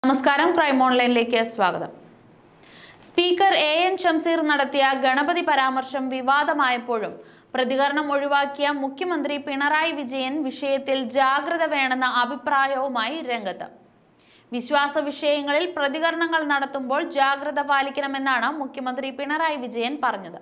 നമസ്കാരം ക്രൈം ഓൺലൈനിലേക്ക് സ്വാഗതം speaker A N Shamseer നടത്തിയ ഗണപതി പരാമർശം വിവാദമായപ്പോഴും പ്രതികരണം ഒഴിവാക്കിയ മുഖ്യമന്ത്രി പിണറായി വിജയൻ വിഷയത്തിൽ ജാഗ്രത വേണമെന്ന അഭിപ്രായവുമായി രംഗത്ത് വിശ്വാസ വിഷയങ്ങളിൽ പ്രതികരണങ്ങൾ നടത്തുമ്പോൾ ജാഗ്രത പാലിക്കണമെന്നാണ് മുഖ്യമന്ത്രി പിണറായി വിജയൻ പറഞ്ഞത്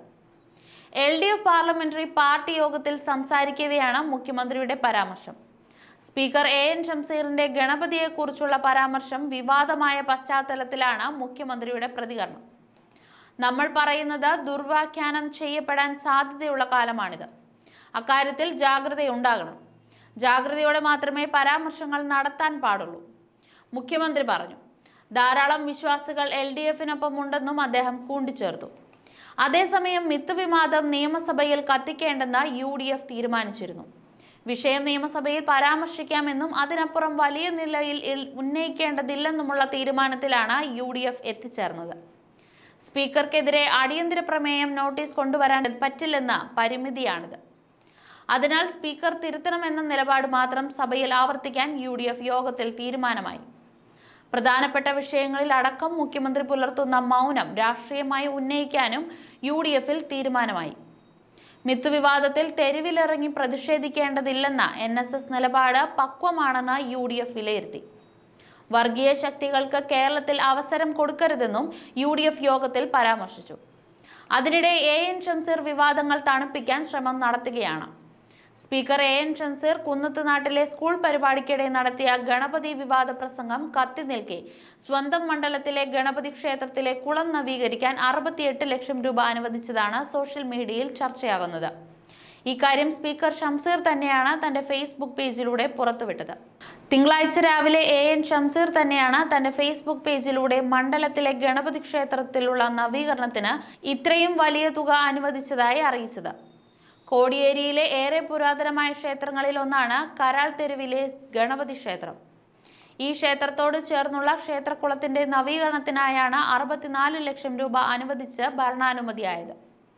L D F parliamentary party യോഗത്തിൽ സംസാരിക്കവെയാണ് മുഖ്യമന്ത്രിയുടെ പരാമർശം സ്പീക്കർ എ എൻ ഷംസീറിന്റെ ഗണപതിയെക്കുറിച്ചുള്ള പരാമർശം വിവാദമായ പശ്ചാത്തലത്തിലാണ് മുഖ്യമന്ത്രിയുടെ പ്രതികരണം നമ്മൾ പറയുന്നത് ദുർവ്യാഖ്യാനം ചെയ്യപ്പെടാൻ സാധ്യതയുള്ള കാലമാണിത് അക്കാര്യത്തിൽ ജാഗ്രതയുണ്ടാകണം ജാഗ്രതയോടെ മാത്രമേ പരാമർശങ്ങൾ നടത്താൻ പാടുള്ളൂ മുഖ്യമന്ത്രി പറഞ്ഞു ധാരാളം വിശ്വാസികൾ എൽ ഡി എഫിനൊപ്പം ഉണ്ടെന്നും അദ്ദേഹം കൂട്ടിച്ചേർത്തു അതേസമയം മിത്ത് വിവാദം നിയമസഭയിൽ കത്തിക്കേണ്ടെന്ന് യു ഡി എഫ് തീരുമാനിച്ചിരുന്നു വിഷയം നിയമസഭയിൽ പരാമർശിക്കാമെന്നും അതിനപ്പുറം വലിയ നിലയിൽ ഇൽ- ഉന്നയിക്കേണ്ടതില്ലെന്നുമുള്ള തീരുമാനത്തിലാണ് യു ഡി എഫ് എത്തിച്ചേർന്നത് സ്പീക്കർക്കെതിരെ അടിയന്തര പ്രമേയം നോട്ടീസ് കൊണ്ടുവരാൻ പറ്റില്ലെന്ന പരിമിതിയാണിത് അതിനാൽ സ്പീക്കർ തിരുത്തണമെന്ന നിലപാട് മാത്രം സഭയിൽ ആവർത്തിക്കാൻ യു ഡി എഫ് യോഗത്തിൽ തീരുമാനമായി പ്രധാനപ്പെട്ട വിഷയങ്ങളിൽ അടക്കം മുഖ്യമന്ത്രി പുലർത്തുന്ന മൗനം രാഷ്ട്രീയമായി ഉന്നയിക്കാനും യു ഡി എഫിൽ തീരുമാനമായി മിത്ത് വിവാദത്തിൽ തെരുവിലിറങ്ങി പ്രതിഷേധിക്കേണ്ടതില്ലെന്ന എൻ എസ് എസ് നിലപാട് പക്വമാണെന്ന് യു ഡി എഫ് വിലയിരുത്തി വർഗീയ ശക്തികൾക്ക് കേരളത്തിൽ അവസരം കൊടുക്കരുതെന്നും യു ഡി എഫ് യോഗത്തിൽ പരാമർശിച്ചു അതിനിടെ എ എൻ ഷംസീർ വിവാദങ്ങൾ തണുപ്പിക്കാൻ ശ്രമം നടത്തുകയാണ് സ്പീക്കർ എ എൻ ഷംസീർ കുന്നത്ത് നാട്ടിലെ സ്കൂൾ പരിപാടിക്കിടെ നടത്തിയ ഗണപതി വിവാദ പ്രസംഗം കത്തി നിൽക്കെ സ്വന്തം മണ്ഡലത്തിലെ ഗണപതി ക്ഷേത്രത്തിലെ കുളം നവീകരിക്കാൻ അറുപത്തിയെട്ട് ലക്ഷം രൂപ അനുവദിച്ചതാണ് സോഷ്യൽ മീഡിയയിൽ ചർച്ചയാകുന്നത് ഇക്കാര്യം സ്പീക്കർ ഷംസീർ തന്നെയാണ് തന്റെ ഫേസ്ബുക്ക് പേജിലൂടെ പുറത്തുവിട്ടത് തിങ്കളാഴ്ച രാവിലെ എ എൻ ഷംസീർ തന്നെയാണ് തന്റെ ഫേസ്ബുക്ക് പേജിലൂടെ മണ്ഡലത്തിലെ ഗണപതി ക്ഷേത്രത്തിലുള്ള നവീകരണത്തിന് ഇത്രയും വലിയ തുക അനുവദിച്ചതായി അറിയിച്ചത് കോടിയേരിയിലെ ഏറെ പുരാതനമായ ക്ഷേത്രങ്ങളിൽ ഒന്നാണ് കരാൾ തെരുവിലെ ഗണപതി ക്ഷേത്രം ഈ ക്ഷേത്രത്തോട് ചേർന്നുള്ള ക്ഷേത്രക്കുളത്തിന്റെ നവീകരണത്തിനായാണ് അറുപത്തിനാല് ലക്ഷം രൂപ അനുവദിച്ച് ഭരണാനുമതിയായത്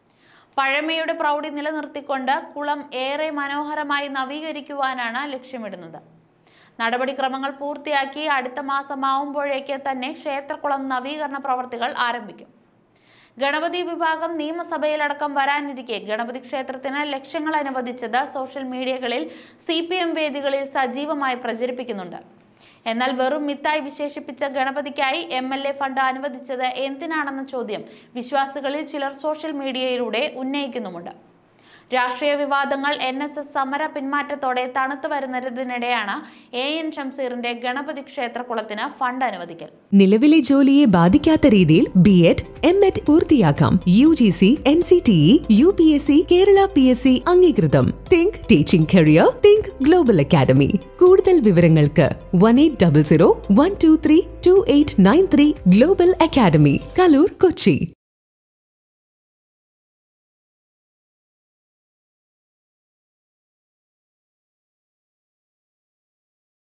പഴമയുടെ പ്രൗഢി നിലനിർത്തിക്കൊണ്ട് കുളം ഏറെ മനോഹരമായി നവീകരിക്കുവാനാണ് ലക്ഷ്യമിടുന്നത് നടപടിക്രമങ്ങൾ പൂർത്തിയാക്കി അടുത്ത മാസമാവുമ്പോഴേക്ക് തന്നെ ക്ഷേത്രക്കുളം നവീകരണ പ്രവർത്തികൾ ആരംഭിക്കും ഗണപതി വിഭാഗം നിയമസഭയിലടക്കം വരാനിരിക്കെ ഗണപതി ക്ഷേത്രത്തിന് ലക്ഷങ്ങൾ അനുവദിച്ചത് സോഷ്യൽ മീഡിയകളിൽ സി പി എം വേദികളിൽ സജീവമായി പ്രചരിപ്പിക്കുന്നുണ്ട് എന്നാൽ വെറും മിത്തായി വിശേഷിപ്പിച്ച ഗണപതിക്കായി എം എൽ എ ഫണ്ട് അനുവദിച്ചത് എന്തിനാണെന്ന ചോദ്യം വിശ്വാസികളിൽ ചിലർ സോഷ്യൽ മീഡിയയിലൂടെ ഉന്നയിക്കുന്നുമുണ്ട് രാഷ്ട്രീയ വിവാദങ്ങൾ എൻ എസ് എസ് സമര പിന്മാറ്റത്തോടെ തണുത്തു വരുന്നതിനിടെയാണ് എ എൻ ഷംസീറിന്റെ ഗണപതി ക്ഷേത്രക്കുളത്തിന് ഫണ്ട് അനുവദിക്കൽ നിലവിലെ ജോലിയെ ബാധിക്കാത്ത രീതിയിൽ ബി എഡ് എം എഡ് പൂർത്തിയാക്കാം U G C N C T E U P S C Kerala P S C അംഗീകൃതം think teaching career think global academy കൂടുതൽ വിവരങ്ങൾക്ക് one eight double zero one two three two eight nine three global academy Kaloor Kochi